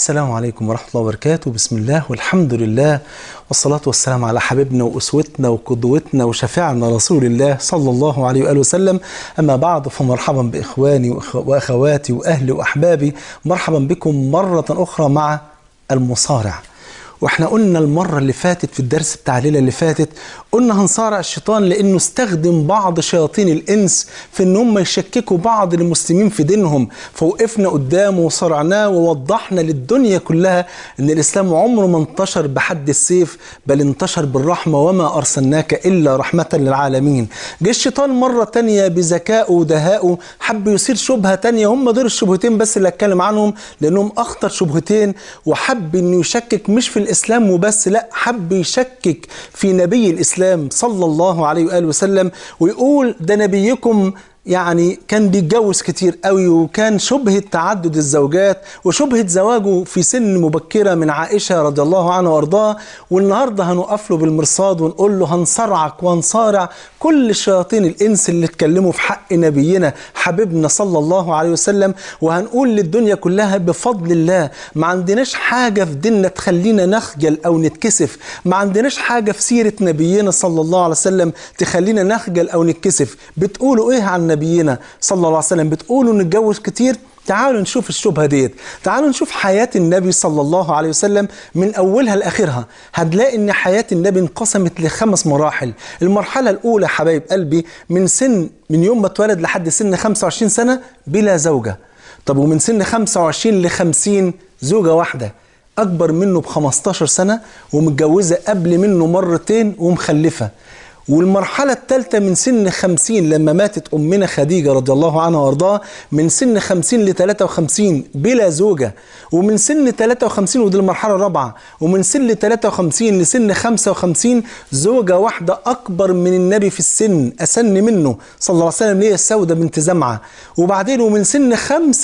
السلام عليكم ورحمة الله وبركاته بسم الله والحمد لله والصلاة والسلام على حبيبنا وأسوتنا وقدوتنا وشفيعنا رسول الله صلى الله عليه وآله وسلم أما بعد فمرحبا بإخواني وأخ- وأخواتي وأهلي وأحبابي مرحبا بكم مرة أخرى مع المصارع واحنا قلنا المرة اللي فاتت في الدرس بتاع الليلة اللي فاتت قلنا هنصارع الشيطان لانه استخدم بعض شياطين الانس في ان هم يشككوا بعض المسلمين في دينهم فوقفنا قدامه وصارعناه ووضحنا للدنيا كلها ان الاسلام عمره ما انتشر بحد السيف بل انتشر بالرحمة وما ارسلناك الا رحمة للعالمين جه الشيطان مرة تانية بذكائه ودهائه حب يثير شبهة تانية هم دول الشبهتين بس اللي اتكلم عنهم لانهم اخطر شبهتين وحب انه يشكك مش في الاسلام وبس لا حب يشكك في نبي الاسلام صلى الله عليه واله وسلم ويقول ده نبيكم يعني كان بيتجوز كتير قوي وكان شبهة تعدد الزوجات وشبهة زواجه في سن مبكرة من عائشة رضي الله عنها وارضاها والنهاردة هنقف له بالمرصاد ونقول له هنصرعك وهنصارع كل شياطين الإنس اللي اتكلموا في حق نبينا حبيبنا صلى الله عليه وسلم وهنقول للدنيا كلها بفضل الله ما عندناش حاجة في ديننا تخلينا نخجل أو نتكسف ما عندناش حاجة في سيرة نبينا صلى الله عليه وسلم تخلينا نخجل أو نتكسف بتقولوا إيه عن نبينا صلى الله عليه وسلم بتقولوا نتجوز كتير تعالوا نشوف الشبهة ديت تعالوا نشوف حياة النبي صلى الله عليه وسلم من أولها لآخرها هتلاقي إن حياة النبي انقسمت لخمس مراحل المرحلة الأولى حبايب قلبي من سن من يوم ما اتولد لحد سن 25 سنة بلا زوجة طب ومن سن 25 ل 50 زوجة واحدة أكبر منه ب 15 سنة ومتجوزة قبل منه مرتين ومخلفة والمرحلة الثالثة من سن 50 لما ماتت أمنا خديجة رضي الله عنها وارضاها من سن 50 ل 53 بلا زوجة ومن سن 53 ودي المرحلة الرابعة ومن سن 53 لسن 55 زوجة واحدة أكبر من النبي في السن أسن منه صلى الله عليه وسلم اللي هي السودة بنت زمعة وبعدين ومن سن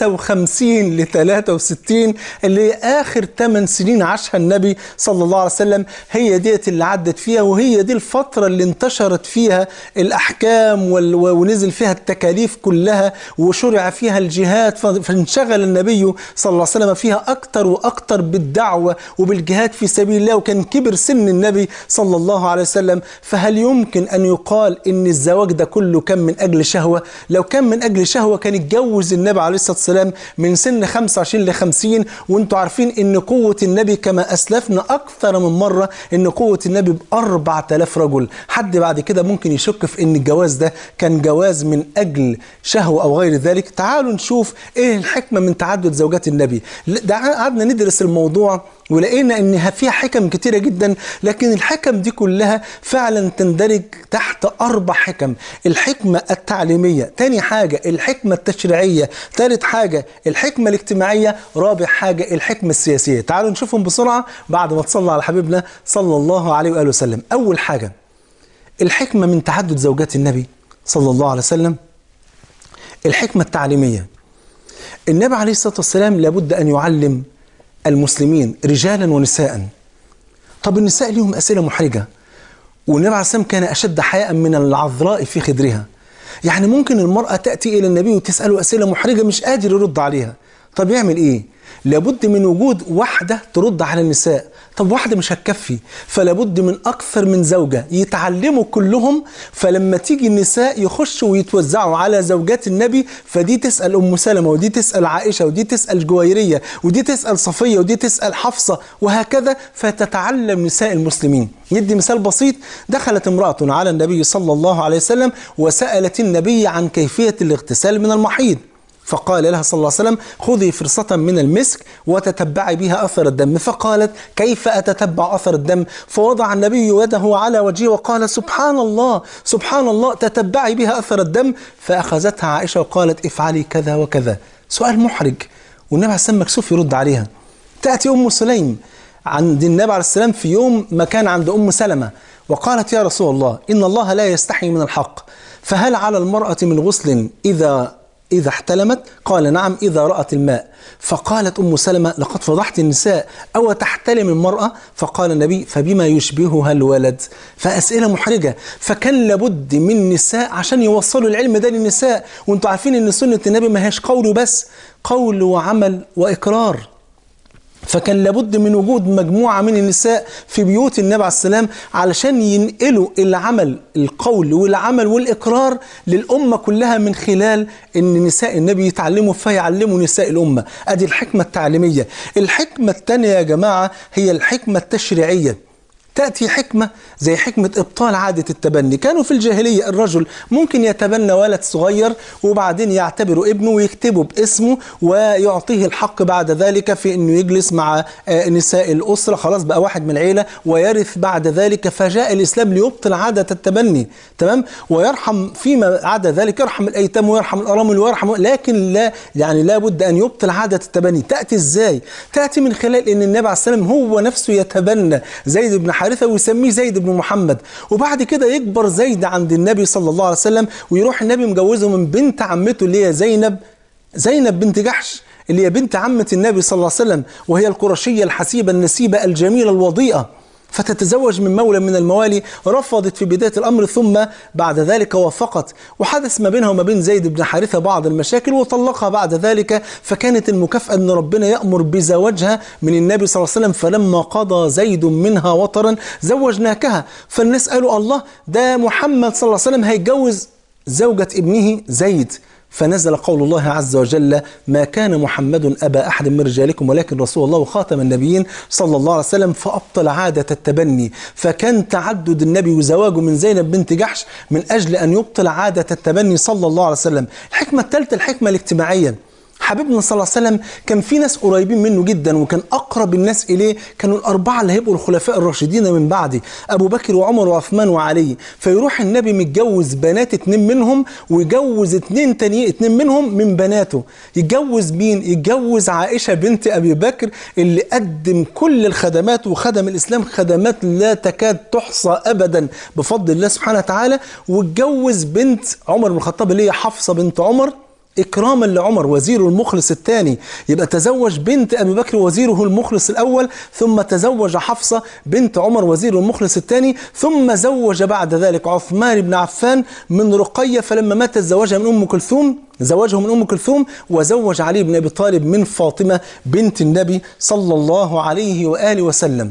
55 ل 63 اللي هي آخر 8 سنين عاشها النبي صلى الله عليه وسلم هي ديت اللي عدت فيها وهي دي الفترة اللي انتشرت فيها الأحكام وال- ونزل فيها التكاليف كلها وشرع فيها الجهاد ف- فانشغل النبي صلى الله عليه وسلم فيها أكتر وأكتر بالدعوة وبالجهاد في سبيل الله وكان كبر سن النبي صلى الله عليه وسلم فهل يمكن أن يقال إن الزواج ده كله كان من أجل شهوة لو كان من أجل شهوة كان يتجوز النبي عليه الصلاة والسلام من سن 25 ل 50 وانتوا عارفين إن قوة النبي كما أسلفنا أكثر من مرة إن قوة النبي ب 4000 رجل حد بعد كده ممكن يشك في إن الجواز ده كان جواز من أجل شهوة أو غير ذلك تعالوا نشوف إيه الحكمة من تعدد زوجات النبي ده قعدنا ندرس الموضوع ولقينا ان فيها حكم كتيرة جدا لكن الحكم دي كلها فعلا تندرج تحت اربع حكم الحكمة التعليمية تاني حاجة الحكمة التشريعية ثالث حاجة الحكمة الاجتماعية رابع حاجة الحكمة السياسية تعالوا نشوفهم بسرعة بعد ما تصلى على حبيبنا صلى الله عليه وآله وسلم أول حاجة الحكمة من تعدد زوجات النبي صلى الله عليه وسلم الحكمة التعليمية النبي عليه الصلاة والسلام لابد أن يعلم المسلمين رجالا ونساء طب النساء ليهم أسئلة محرجة والنبي عليه الصلاة والسلام كان أشد حياء من العذراء في خدرها يعني ممكن المرأة تأتي إلى النبي وتسأله أسئلة محرجة مش قادر يرد عليها طب يعمل إيه؟ لابد من وجود واحدة ترد على النساء طب واحدة مش هتكفي فلابد من أكثر من زوجة يتعلموا كلهم فلما تيجي النساء يخشوا ويتوزعوا على زوجات النبي فدي تسأل أم سلمة ودي تسأل عائشة ودي تسأل جويرية ودي تسأل صفية ودي تسأل حفصة وهكذا فتتعلم نساء المسلمين يدي مثال بسيط دخلت امرأة على النبي صلى الله عليه وسلم وسألت النبي عن كيفية الاغتسال من المحيض فقال لها صلى الله عليه وسلم خذي فرصة من المسك وتتبعي بها أثر الدم فقالت كيف أتتبع أثر الدم فوضع النبي يده على وجهه وقال سبحان الله سبحان الله تتبعي بها أثر الدم فأخذتها عائشة وقالت افعلي كذا وكذا سؤال محرج والنبي عليه السلام مكسوف يرد عليها تأتي أم سليم عند النبي عليه السلام في يوم ما كان عند أم سلمة وقالت يا رسول الله إن الله لا يستحي من الحق فهل على المرأة من غسل إذا إذا احتلمت قال نعم إذا رأت الماء فقالت أم سلمة لقد فضحت النساء أو تحتلم المرأة فقال النبي فبما يشبهها الولد فأسئلة محرجة فكان لابد من نساء عشان يوصلوا العلم ده للنساء وانتوا عارفين ان سنة النبي ما هيش قول بس قول وعمل وإقرار فكان لابد من وجود مجموعة من النساء في بيوت النبي عليه السلام علشان ينقلوا العمل القول والعمل والإقرار للأمة كلها من خلال أن نساء النبي يتعلموا فيعلموا نساء الأمة أدي الحكمة التعليمية الحكمة الثانية يا جماعة هي الحكمة التشريعية تأتي حكمة زي حكمة إبطال عادة التبني كانوا في الجاهلية الرجل ممكن يتبنى ولد صغير وبعدين يعتبره ابنه ويكتبه باسمه ويعطيه الحق بعد ذلك في أنه يجلس مع نساء الأسرة خلاص بقى واحد من العيلة ويرث بعد ذلك فجاء الإسلام ليبطل عادة التبني تمام ويرحم فيما عدا ذلك يرحم الأيتام ويرحم الأرامل ويرحم لكن لا يعني لابد أن يبطل عادة التبني تأتي إزاي؟ تأتي من خلال أن النبي عليه السلام هو نفسه يتبنى زيد بن حارثة ويسميه زيد بن محمد وبعد كده يكبر زيد عند النبي صلى الله عليه وسلم ويروح النبي مجوزه من بنت عمته اللي هي زينب زينب بنت جحش اللي هي بنت عمة النبي صلى الله عليه وسلم وهي القرشية الحسيبة النسيبة الجميلة الوضيئة فتتزوج من مولى من الموالي رفضت في بداية الأمر ثم بعد ذلك وافقت وحدث ما بينها وما بين زيد بن حارثة بعض المشاكل وطلقها بعد ذلك فكانت المكافأة أن ربنا يأمر بزواجها من النبي صلى الله عليه وسلم فلما قضى زيد منها وطرا زوجناكها فالناس قالوا الله ده محمد صلى الله عليه وسلم هيتجوز زوجة ابنه زيد فنزل قول الله عز وجل ما كان محمد أبا أحد من رجالكم ولكن رسول الله وخاتم النبيين صلى الله عليه وسلم فأبطل عادة التبني فكان تعدد النبي وزواجه من زينب بنت جحش من أجل أن يبطل عادة التبني صلى الله عليه وسلم الحكمة الثالثة الحكمة الاجتماعية حبيبنا صلى الله عليه وسلم كان في ناس قريبين منه جدا وكان اقرب الناس اليه كانوا الاربعه اللي هيبقوا الخلفاء الراشدين من بعده ابو بكر وعمر وعثمان وعلي فيروح النبي متجوز بنات اتنين منهم ويجوز اتنين تانيين اتنين منهم من بناته يتجوز مين يتجوز عائشه بنت ابي بكر اللي قدم كل الخدمات وخدم الاسلام خدمات لا تكاد تحصى ابدا بفضل الله سبحانه وتعالى واتجوز بنت عمر بن الخطاب اللي هي حفصه بنت عمر إكراما لعمر وزيره المخلص الثاني يبقى تزوج بنت أبي بكر وزيره المخلص الأول ثم تزوج حفصة بنت عمر وزيره المخلص الثاني ثم زوج بعد ذلك عثمان بن عفان من رقية فلما مات زوجها من أم كلثوم زوجه من أم كلثوم وزوج علي بن أبي طالب من فاطمة بنت النبي صلى الله عليه وآله وسلم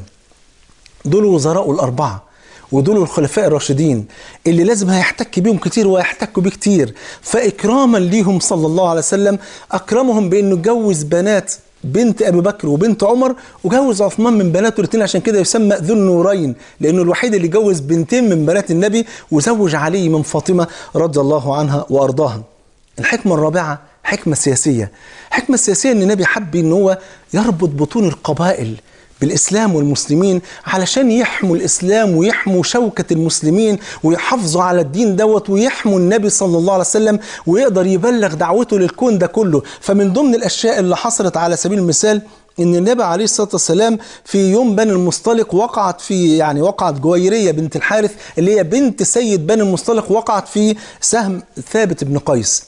دول وزراء الأربعة ودول الخلفاء الراشدين اللي لازم هيحتك بيهم كتير وهيحتكوا بيه كتير فإكراما ليهم صلى الله عليه وسلم أكرمهم بأنه جوز بنات بنت ابي بكر وبنت عمر وجوز عثمان من بناته الاثنين عشان كده يسمى ذو النورين لانه الوحيد اللي جوز بنتين من بنات النبي وزوج علي من فاطمه رضي الله عنها وارضاها. الحكمه الرابعه حكمه سياسيه. الحكمه السياسيه ان النبي حب ان هو يربط بطون القبائل بالإسلام والمسلمين علشان يحموا الإسلام ويحموا شوكة المسلمين ويحافظوا على الدين دوت ويحموا النبي صلى الله عليه وسلم ويقدر يبلغ دعوته للكون ده كله فمن ضمن الأشياء اللي حصلت على سبيل المثال ان النبي عليه الصلاه والسلام في يوم بني المصطلق وقعت في يعني وقعت جويريه بنت الحارث اللي هي بنت سيد بني المصطلق وقعت في سهم ثابت بن قيس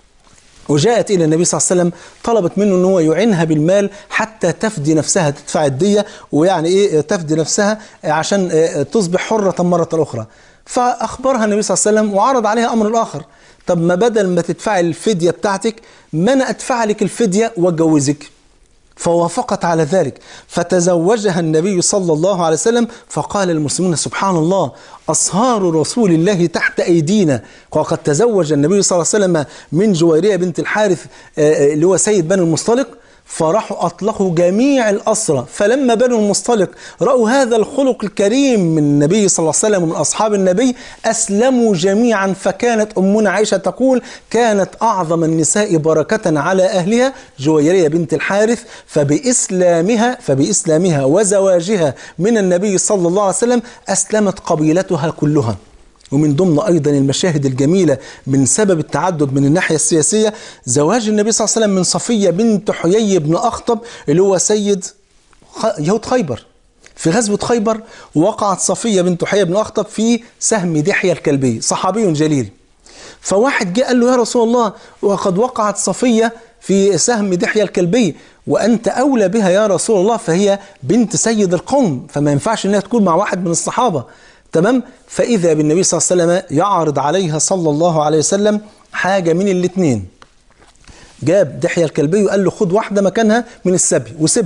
وجاءت إلى النبي صلى الله عليه وسلم طلبت منه أن هو يعينها بالمال حتى تفدي نفسها تدفع الدية ويعني إيه تفدي نفسها عشان تصبح حرة مرة أخرى فأخبرها النبي صلى الله عليه وسلم وعرض عليها أمر آخر طب ما بدل ما تدفعي الفدية بتاعتك ما أنا أدفع لك الفدية وأتجوزك فوافقت على ذلك فتزوجها النبي صلى الله عليه وسلم فقال المسلمون سبحان الله أصهار رسول الله تحت أيدينا وقد تزوج النبي صلى الله عليه وسلم من جويرية بنت الحارث اللي هو سيد بني المصطلق فراحوا أطلقوا جميع الأسرى فلما بنو المصطلق رأوا هذا الخلق الكريم من النبي صلى الله عليه وسلم ومن أصحاب النبي أسلموا جميعا فكانت أمنا عائشة تقول كانت أعظم النساء بركة على أهلها جويرية بنت الحارث فبإسلامها فبإسلامها وزواجها من النبي صلى الله عليه وسلم أسلمت قبيلتها كلها ومن ضمن أيضا المشاهد الجميلة من سبب التعدد من الناحية السياسية زواج النبي صلى الله عليه وسلم من صفية بنت حيي بن أخطب اللي هو سيد يهود خيبر في غزوة خيبر وقعت صفية بنت حيي بن أخطب في سهم دحية الكلبي صحابي جليل فواحد جه قال له يا رسول الله وقد وقعت صفية في سهم دحية الكلبي وأنت أولى بها يا رسول الله فهي بنت سيد القوم فما ينفعش أنها تكون مع واحد من الصحابة تمام فإذا بالنبي صلى الله عليه وسلم يعرض عليها صلى الله عليه وسلم حاجة من الاثنين جاب دحية الكلبي وقال له خد واحدة مكانها من السبي وسيبها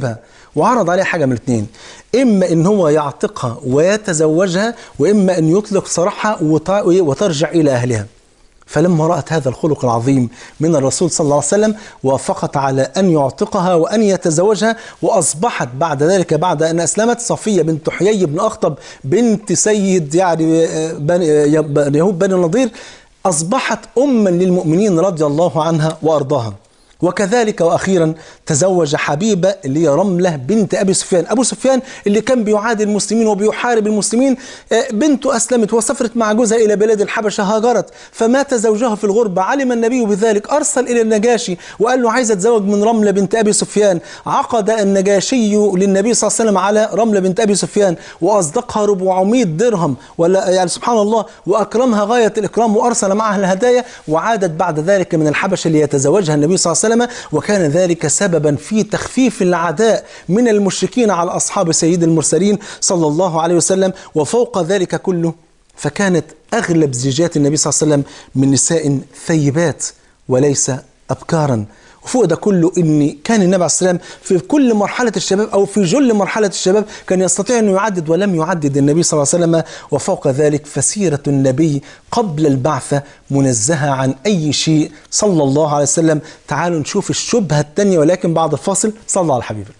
وعرض عليه حاجة من الاثنين إما إن هو يعتقها ويتزوجها وإما أن يطلق سراحها وت- وترجع إلى أهلها فلما رأت هذا الخلق العظيم من الرسول صلى الله عليه وسلم وافقت على أن يعتقها وأن يتزوجها وأصبحت بعد ذلك بعد أن أسلمت صفية بنت حيي بن أخطب بنت سيد يعني آه، بني آه، بني- يهود بني النضير أصبحت أما للمؤمنين رضي الله عنها وأرضاها وكذلك واخيرا تزوج حبيبه اللي هي رمله بنت ابي سفيان، ابو سفيان اللي كان بيعادي المسلمين وبيحارب المسلمين آه، بنته اسلمت وسافرت مع جوزها الى بلاد الحبشه هاجرت فمات زوجها في الغربه، علم النبي بذلك ارسل الى النجاشي وقال له عايز اتزوج من رمله بنت ابي سفيان، عقد النجاشي للنبي صلى الله عليه وسلم على رمله بنت ابي سفيان واصدقها 400 درهم ولا يعني سبحان الله واكرمها غايه الاكرام وارسل معها الهدايا وعادت بعد ذلك من الحبشه ليتزوجها النبي صلى الله عليه وسلم وكان ذلك سببا في تخفيف العداء من المشركين على اصحاب سيد المرسلين صلى الله عليه وسلم وفوق ذلك كله فكانت اغلب زيجات النبي صلى الله عليه وسلم من نساء ثيبات وليس ابكارا وفوق ده كله ان كان النبي عليه السلام في كل مرحله الشباب او في جل مرحله الشباب كان يستطيع انه يعدد ولم يعدد النبي صلى الله عليه وسلم وفوق ذلك فسيره النبي قبل البعثه منزهه عن اي شيء صلى الله عليه وسلم تعالوا نشوف الشبهه الثانيه ولكن بعد الفاصل صلى على حبيبك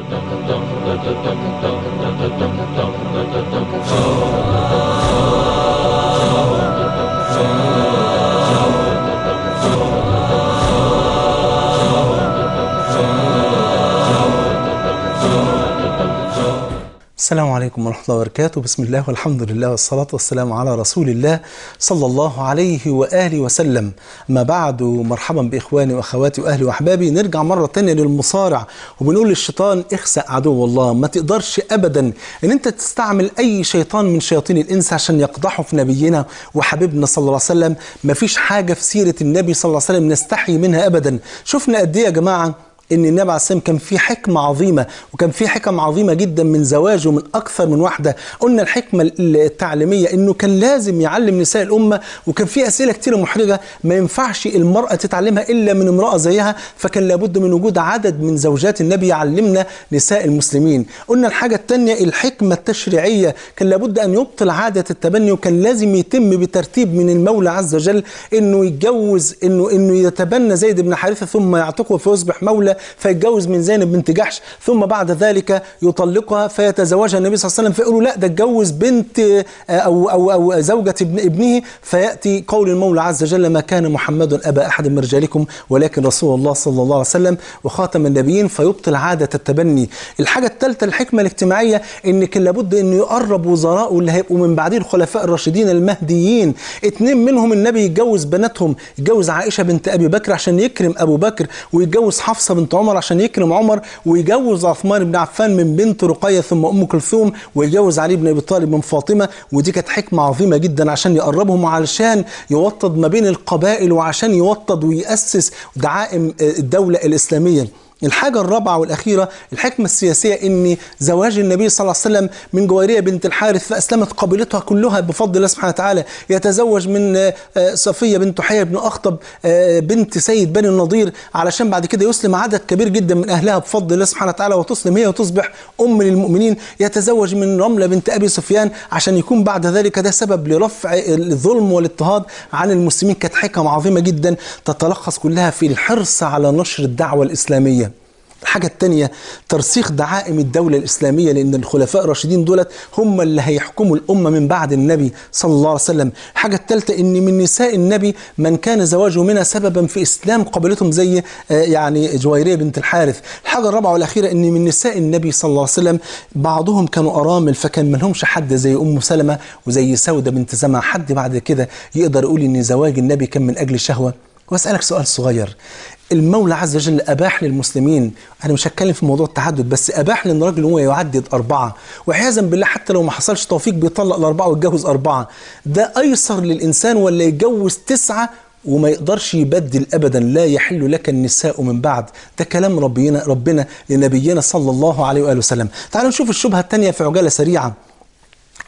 السلام عليكم ورحمة الله وبركاته بسم الله والحمد لله والصلاة والسلام على رسول الله صلى الله عليه وآله وسلم ما بعد مرحبا بإخواني وأخواتي وأهلي وأحبابي نرجع مرة تانية للمصارع وبنقول للشيطان اخسأ عدو الله ما تقدرش أبدا أن أنت تستعمل أي شيطان من شياطين الإنس عشان يقدحوا في نبينا وحبيبنا صلى الله عليه وسلم ما فيش حاجة في سيرة النبي صلى الله عليه وسلم نستحي منها أبدا شفنا قد إيه يا جماعة ان النبي عليه السلام كان في حكمه عظيمه وكان في حكم عظيمه جدا من زواجه من اكثر من واحده قلنا الحكمه التعليميه انه كان لازم يعلم نساء الامه وكان في اسئله كتيره محرجه ما ينفعش المراه تتعلمها الا من امراه زيها فكان لابد من وجود عدد من زوجات النبي يعلمنا نساء المسلمين قلنا الحاجه الثانيه الحكمه التشريعيه كان لابد ان يبطل عاده التبني وكان لازم يتم بترتيب من المولى عز وجل انه يتجوز انه انه يتبنى زيد بن حارثه ثم يعتقه فيصبح مولى فيتجوز من زينب بنت جحش ثم بعد ذلك يطلقها فيتزوجها النبي صلى الله عليه وسلم فيقولوا لا ده اتجوز بنت آه، او او او زوجة ابن ابنه فياتي قول المولى عز وجل ما كان محمد ابا احد من رجالكم ولكن رسول الله صلى الله عليه وسلم وخاتم النبيين فيبطل عاده التبني. الحاجه الثالثه الحكمه الاجتماعيه ان كان لابد انه يقرب وزراءه اللي هيبقوا من بعديه الخلفاء الراشدين المهديين. اتنين منهم النبي يتجوز بناتهم، يتجوز عائشه بنت ابي بكر عشان يكرم ابو بكر ويتجوز حفصه بنت عمر عشان يكرم عمر ويجوز عثمان بن عفان من بنت رقيه ثم ام كلثوم ويجوز علي بن ابي طالب من فاطمه ودي كانت حكمه عظيمه جدا عشان يقربهم وعلشان يوطد ما بين القبائل وعشان يوطد ويأسس دعائم الدوله الاسلاميه الحاجة الرابعة والأخيرة الحكمة السياسية إن زواج النبي صلى الله عليه وسلم من جويرية بنت الحارث فأسلمت قبيلتها كلها بفضل الله سبحانه وتعالى يتزوج من آه، آه، صفية بنت حيي بن أخطب آه، بنت سيد بني النضير علشان بعد كده يسلم عدد كبير جدا من أهلها بفضل الله سبحانه وتعالى وتسلم هي وتصبح أم للمؤمنين يتزوج من رملة بنت أبي سفيان عشان يكون بعد ذلك ده سبب لرفع الظلم والاضطهاد عن المسلمين كانت حكم عظيمة جدا تتلخص كلها في الحرص على نشر الدعوة الإسلامية الحاجة التانية ترسيخ دعائم الدولة الإسلامية لأن الخلفاء الراشدين دولت هم اللي هيحكموا الأمة من بعد النبي صلى الله عليه وسلم الحاجة الثالثة إن من نساء النبي من كان زواجه منها سببا في إسلام قبيلتهم زي آه، يعني جويرية بنت الحارث الحاجة الرابعة والأخيرة إن من نساء النبي صلى الله عليه وسلم بعضهم كانوا أرامل فكان ملهمش حد زي أم سلمة وزي سودة بنت زمع حد بعد كده يقدر يقول إن زواج النبي كان من أجل شهوة واسالك سؤال صغير المولى عز وجل اباح للمسلمين انا مش هتكلم في موضوع التعدد بس اباح لان الراجل هو يعدد اربعه وعياذا بالله حتى لو ما حصلش توفيق بيطلق الاربعه ويتجوز اربعه ده ايسر للانسان ولا يتجوز تسعه وما يقدرش يبدل ابدا لا يحل لك النساء من بعد ده كلام ربنا ربنا لنبينا صلى الله عليه واله وسلم تعالوا نشوف الشبهه الثانيه في عجاله سريعه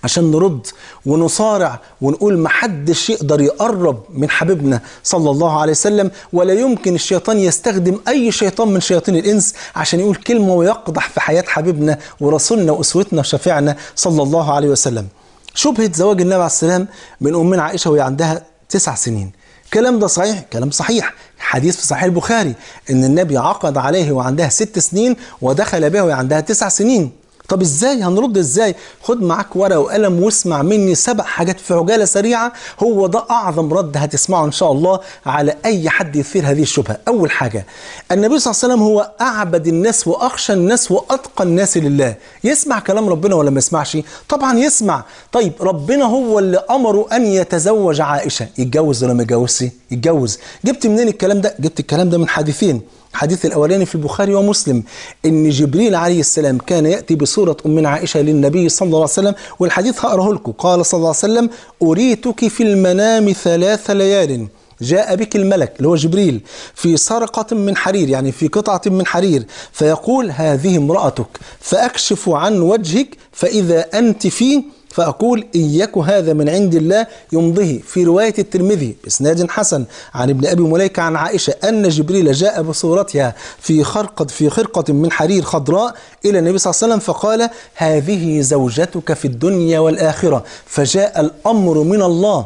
عشان نرد ونصارع ونقول محدش يقدر يقرب من حبيبنا صلى الله عليه وسلم ولا يمكن الشيطان يستخدم أي شيطان من شياطين الإنس عشان يقول كلمة ويقضح في حياة حبيبنا ورسولنا وأسوتنا وشفيعنا صلى الله عليه وسلم شبهة زواج النبي عليه السلام من أمنا عائشة وهي عندها تسع سنين الكلام ده صحيح كلام صحيح حديث في صحيح البخاري ان النبي عقد عليه وعندها ست سنين ودخل بها وهي عندها تسع سنين طب ازاي هنرد ازاي خد معاك ورقه وقلم واسمع مني سبع حاجات في عجاله سريعه هو ده اعظم رد هتسمعه ان شاء الله على اي حد يثير هذه الشبهه اول حاجه النبي صلى الله عليه وسلم هو اعبد الناس واخشى الناس واتقى الناس لله يسمع كلام ربنا ولا ما يسمعش طبعا يسمع طيب ربنا هو اللي امره ان يتزوج عائشه يتجوز ولا ما يتجوزش يتجوز جبت منين الكلام ده جبت الكلام ده من حديثين الحديث الأولاني في البخاري ومسلم إن جبريل عليه السلام كان يأتي بصورة أمنا عائشة للنبي صلى الله عليه وسلم والحديث هقراه لكم قال صلى الله عليه وسلم أريتك في المنام ثلاث ليال جاء بك الملك اللي هو جبريل في سرقة من حرير يعني في قطعة من حرير فيقول هذه امرأتك فأكشف عن وجهك فإذا أنت فيه فأقول إياك هذا من عند الله يمضيه في رواية الترمذي بإسناد حسن عن ابن أبي مليكة عن عائشة أن جبريل جاء بصورتها في خرقة في خرقة من حرير خضراء إلى النبي صلى الله عليه وسلم فقال هذه زوجتك في الدنيا والآخرة فجاء الأمر من الله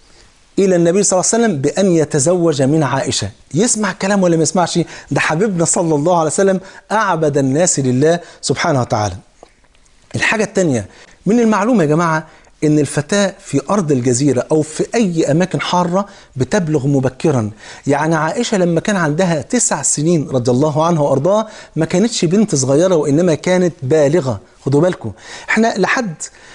إلى النبي صلى الله عليه وسلم بأن يتزوج من عائشة يسمع كلام ولا ما يسمعش ده حبيبنا صلى الله عليه وسلم أعبد الناس لله سبحانه وتعالى الحاجة الثانية من المعلومة يا جماعة ان الفتاة في ارض الجزيرة او في اي اماكن حارة بتبلغ مبكرا يعني عائشة لما كان عندها تسع سنين رضي الله عنها وارضاها ما كانتش بنت صغيرة وانما كانت بالغة خدوا بالكم احنا لحد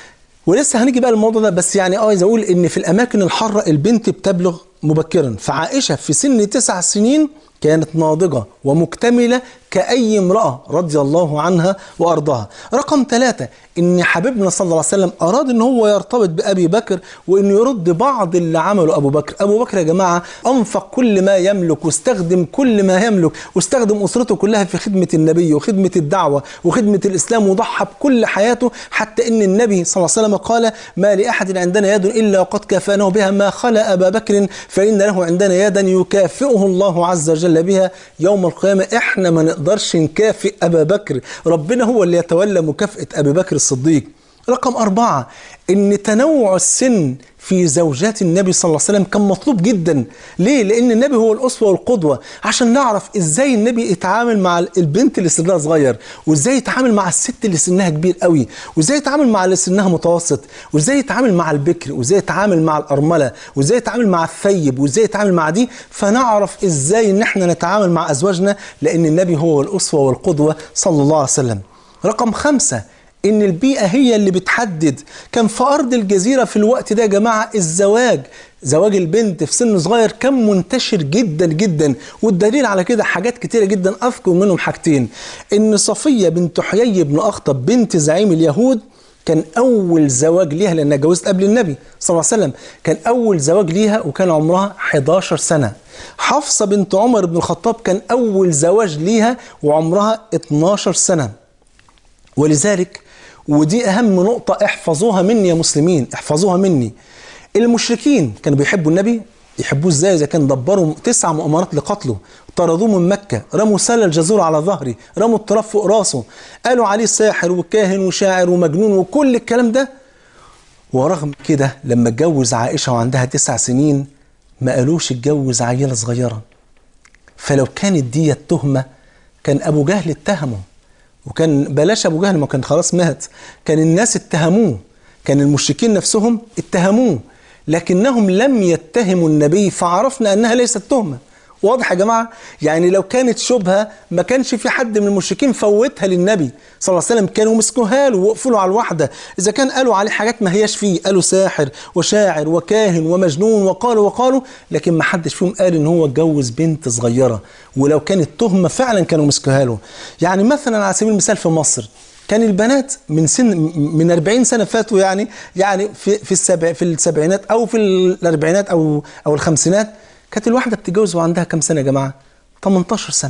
ولسه هنيجي بقى الموضوع ده بس يعني اه عايز اقول ان في الاماكن الحارة البنت بتبلغ مبكرا فعائشة في سن تسع سنين كانت ناضجة ومكتملة كأي امرأة رضي الله عنها وأرضاها رقم ثلاثة إن حبيبنا صلى الله عليه وسلم أراد إن هو يرتبط بأبي بكر وإنه يرد بعض اللي عمله أبو بكر أبو بكر يا جماعة أنفق كل ما يملك واستخدم كل ما يملك واستخدم أسرته كلها في خدمة النبي وخدمة الدعوة وخدمة الإسلام وضحى بكل حياته حتى إن النبي صلى الله عليه وسلم قال ما لأحد عندنا يد إلا وقد كافأناه بها ما خلا أبا بكر فإن له عندنا يدا يكافئه الله عز وجل بها يوم القيامة إحنا ما نقدرش نكافئ أبا بكر ربنا هو اللي يتولى مكافأة أبي بكر الصديق رقم أربعة إن تنوع السن في زوجات النبي صلى الله عليه وسلم كان مطلوب جدا ليه؟ لأن النبي هو الأسوة والقدوة عشان نعرف إزاي النبي يتعامل مع البنت اللي سنها صغير وإزاي يتعامل مع الست اللي سنها كبير قوي وإزاي يتعامل مع اللي سنها متوسط وإزاي يتعامل مع البكر وإزاي يتعامل مع الأرملة وإزاي يتعامل مع الثيب وإزاي يتعامل مع دي فنعرف إزاي إن إحنا نتعامل مع أزواجنا لأن النبي هو الأسوة والقدوة صلى الله عليه وسلم رقم خمسة ان البيئة هي اللي بتحدد كان في ارض الجزيرة في الوقت ده يا جماعة الزواج زواج البنت في سن صغير كان منتشر جدا جدا والدليل على كده حاجات كتيرة جدا اذكر منهم حاجتين ان صفية بنت حيي بن اخطب بنت زعيم اليهود كان اول زواج ليها لانها جوزت قبل النبي صلى الله عليه وسلم كان اول زواج ليها وكان عمرها 11 سنة حفصة بنت عمر بن الخطاب كان اول زواج ليها وعمرها 12 سنة ولذلك ودي أهم نقطة احفظوها مني يا مسلمين احفظوها مني المشركين كانوا بيحبوا النبي يحبوه ازاي اذا كان دبروا تسع مؤامرات لقتله طردوه من مكة رموا سل الجزور على ظهري رموا التراب فوق راسه قالوا عليه ساحر وكاهن وشاعر ومجنون وكل الكلام ده ورغم كده لما اتجوز عائشة وعندها تسع سنين ما قالوش اتجوز عيلة صغيرة فلو كانت دي التهمة كان أبو جهل اتهمه وكان بلاش ابو جهل ما كان خلاص مات كان الناس اتهموه كان المشركين نفسهم اتهموه لكنهم لم يتهموا النبي فعرفنا انها ليست تهمه واضح يا جماعه يعني لو كانت شبهه ما كانش في حد من المشركين فوتها للنبي صلى الله عليه وسلم كانوا مسكوها له وقفوا له على الواحده اذا كان قالوا عليه حاجات ما هياش فيه قالوا ساحر وشاعر وكاهن ومجنون وقالوا وقالوا لكن ما حدش فيهم قال ان هو اتجوز بنت صغيره ولو كانت تهمه فعلا كانوا مسكوها له يعني مثلا على سبيل المثال في مصر كان البنات من سن من 40 سنه فاتوا يعني يعني في في السبع في السبعينات او في الاربعينات او او الخمسينات كانت الواحده بتتجوز وعندها كام سنه يا جماعه 18 سنه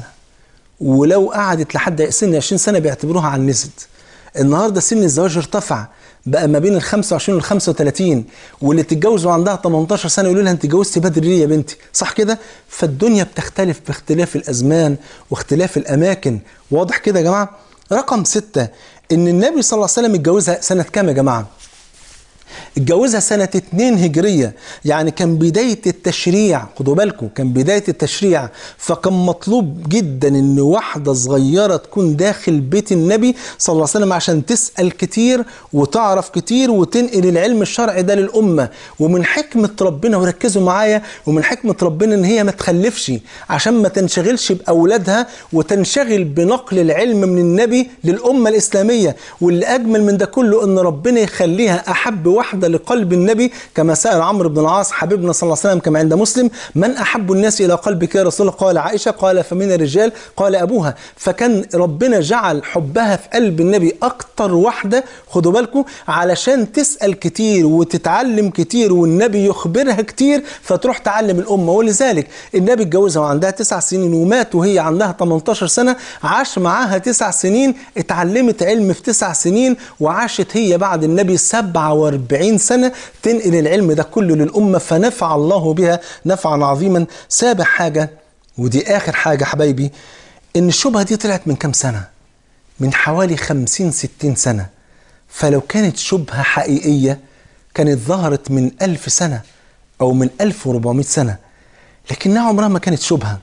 ولو قعدت لحد سن 20 سنه بيعتبروها عنست النهارده سن الزواج ارتفع بقى ما بين ال 25 وال 35 واللي تتجوز وعندها 18 سنه يقولوا لها انت اتجوزتي بدري ليه يا بنتي صح كده فالدنيا بتختلف باختلاف الازمان واختلاف الاماكن واضح كده يا جماعه رقم ستة ان النبي صلى الله عليه وسلم اتجوزها سنه كام يا جماعه اتجوزها سنة 2 هجرية يعني كان بداية التشريع خدوا بالكم كان بداية التشريع فكان مطلوب جدا ان واحدة صغيرة تكون داخل بيت النبي صلى الله عليه وسلم عشان تسأل كتير وتعرف كتير وتنقل العلم الشرعي ده للأمة ومن حكمة ربنا وركزوا معايا ومن حكمة ربنا ان هي ما تخلفش عشان ما تنشغلش بأولادها وتنشغل بنقل العلم من النبي للأمة الإسلامية واللي أجمل من ده كله ان ربنا يخليها أحب واحدة لقلب النبي كما سأل عمرو بن العاص حبيبنا صلى الله عليه وسلم كما عند مسلم من أحب الناس إلى قلبك يا رسول الله قال عائشة قال فمن الرجال قال أبوها فكان ربنا جعل حبها في قلب النبي أكتر واحدة خدوا بالكم علشان تسأل كتير وتتعلم كتير والنبي يخبرها كتير فتروح تعلم الأمة ولذلك النبي اتجوزها وعندها تسع سنين ومات وهي عندها 18 سنة عاش معاها تسع سنين اتعلمت علم في تسع سنين وعاشت هي بعد النبي 47 سنة تنقل العلم ده كله للأمة فنفع الله بها نفعا عظيما سابع حاجة ودي آخر حاجة حبايبي إن الشبهة دي طلعت من كام سنة من حوالي 50 60 سنة فلو كانت شبهة حقيقية كانت ظهرت من ألف سنة أو من 1400 سنة لكنها عمرها ما كانت شبهة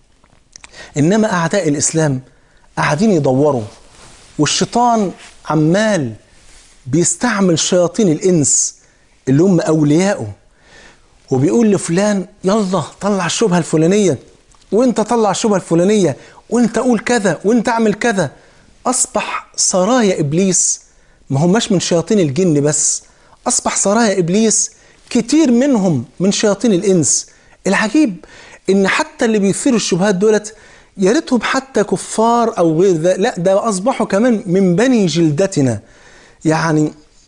إنما أعداء الإسلام قاعدين يدوروا والشيطان عمال بيستعمل شياطين الإنس اللي هم أولياءه وبيقول لفلان يلا طلع الشبهة الفلانية وانت طلع الشبهة الفلانية وانت قول كذا وانت اعمل كذا أصبح سرايا إبليس ما هماش من شياطين الجن بس أصبح سرايا إبليس كتير منهم من شياطين الإنس العجيب إن حتى اللي بيثيروا الشبهات دولت يا ريتهم حتى كفار أو غير ذا لا ده أصبحوا كمان من بني جلدتنا يعني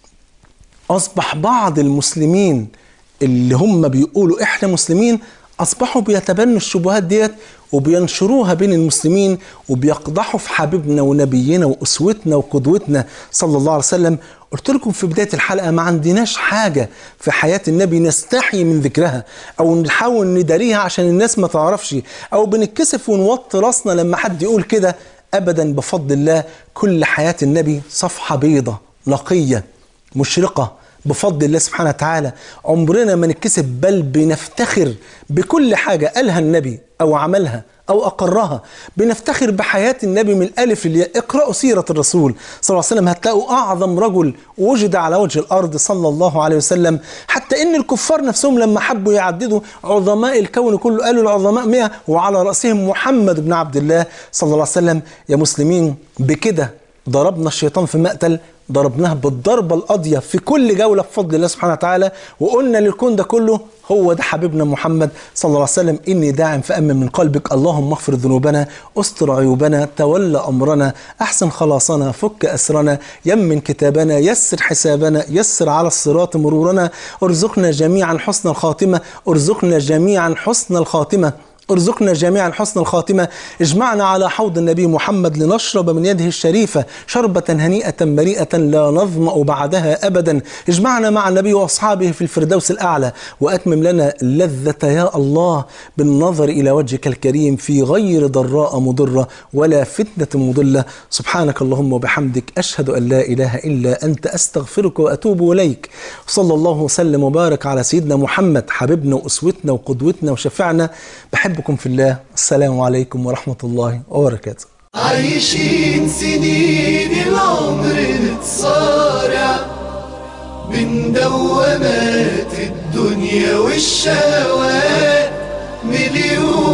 أصبح بعض المسلمين اللي هم بيقولوا إحنا مسلمين أصبحوا بيتبنوا الشبهات ديت وبينشروها بين المسلمين وبيقضحوا في حبيبنا ونبينا وأسوتنا وقدوتنا صلى الله عليه وسلم قلت لكم في بداية الحلقة ما عندناش حاجة في حياة النبي نستحي من ذكرها أو نحاول نداريها عشان الناس ما تعرفش أو بنتكسف ونوطي راسنا لما حد يقول كده أبدا بفضل الله كل حياة النبي صفحة بيضة نقية مشرقة بفضل الله سبحانه وتعالى عمرنا ما نتكسب بل بنفتخر بكل حاجة قالها النبي أو عملها أو أقرها بنفتخر بحياة النبي من الألف للياء اقرأوا سيرة الرسول صلى الله عليه وسلم هتلاقوا أعظم رجل وجد على وجه الأرض صلى الله عليه وسلم حتى إن الكفار نفسهم لما حبوا يعددوا عظماء الكون كله قالوا العظماء مئة وعلى رأسهم محمد بن عبد الله صلى الله عليه وسلم يا مسلمين بكده ضربنا الشيطان في مقتل ضربناه بالضربة القاضية في كل جولة بفضل الله سبحانه وتعالى وقلنا للكون ده كله هو ده حبيبنا محمد صلى الله عليه وسلم إني داعم فأمن من قلبك اللهم اغفر ذنوبنا استر عيوبنا تولى أمرنا أحسن خلاصنا فك أسرنا يمن كتابنا يسر حسابنا يسر على الصراط مرورنا ارزقنا جميعا حسن الخاتمة ارزقنا جميعا حسن الخاتمة ارزقنا جميعا حسن الخاتمة اجمعنا على حوض النبي محمد لنشرب من يده الشريفة شربة هنيئة مريئة لا نظمأ بعدها أبدا اجمعنا مع النبي وأصحابه في الفردوس الأعلى وأتمم لنا اللذة يا الله بالنظر إلى وجهك الكريم في غير ضراء مضرة ولا فتنة مضلة سبحانك اللهم وبحمدك أشهد أن لا إله إلا أنت أستغفرك وأتوب إليك صلى الله وسلم وبارك على سيدنا محمد حبيبنا وأسوتنا وقدوتنا وشفعنا بحب بحبكم في الله السلام عليكم ورحمة الله وبركاته عايشين سنين العمر نتصارع بين دوامات الدنيا والشهوات مليون